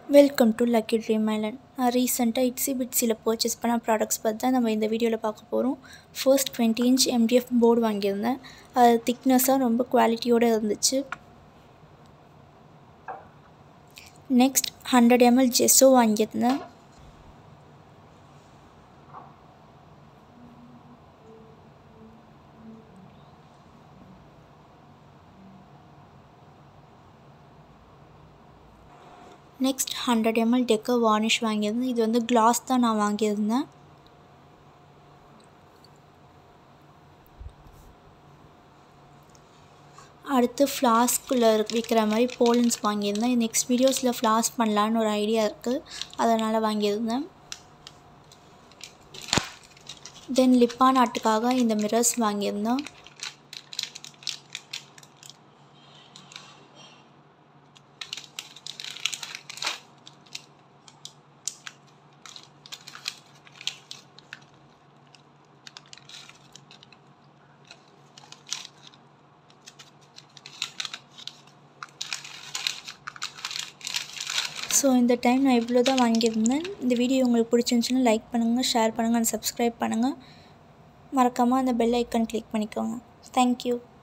welcome to lucky dream island நான் ரீசெண்டாக இட்ஸி பிட்ஸியில் purchase பண்ண ப்ராடக்ட்ஸ் பற்றி தான் நம்ம இந்த வீடியோவில் பார்க்க போகிறோம் first twenty inch MDF board வாங்கியிருந்தேன் அது திக்னஸாக ரொம்ப குவாலிட்டியோடு இருந்துச்சு நெக்ஸ்ட் ஹண்ட்ரட் எம்எல் ஜெஸ்ஸோ வாங்கியிருந்தேன் next hundred ML decor varnish வாங்கியிருந்தேன் இது வந்து கிளாஸ் தான் நான் வாங்கியிருந்தேன் அடுத்து ஃப்ளாஸ்க்குள்ளே விற்கிற மாதிரி போலன்ஸ் வாங்கியிருந்தேன் நெக்ஸ்ட் வீடியோஸில் ஃப்ளாஸ் பண்ணலான்னு ஒரு ஐடியா இருக்குது அதனால் வாங்கியிருந்தேன் தென் லிப்பான் ஆட்டுக்காக இந்த மிரர்ஸ் வாங்கியிருந்தேன் ஸோ இந்த டைம் நான் இவ்வளோ தான் வாங்கியிருந்தேன் இந்த வீடியோ உங்களுக்கு பிடிச்சிருந்துச்சுன்னா லைக் பண்ணுங்கள் ஷேர் பண்ணுங்கள் அண்ட் சப்ஸ்கிரைப் பண்ணுங்கள் மறக்காமல் அந்த பெல் ஐக்கன் கிளிக் பண்ணிக்கோங்க தேங்க்யூ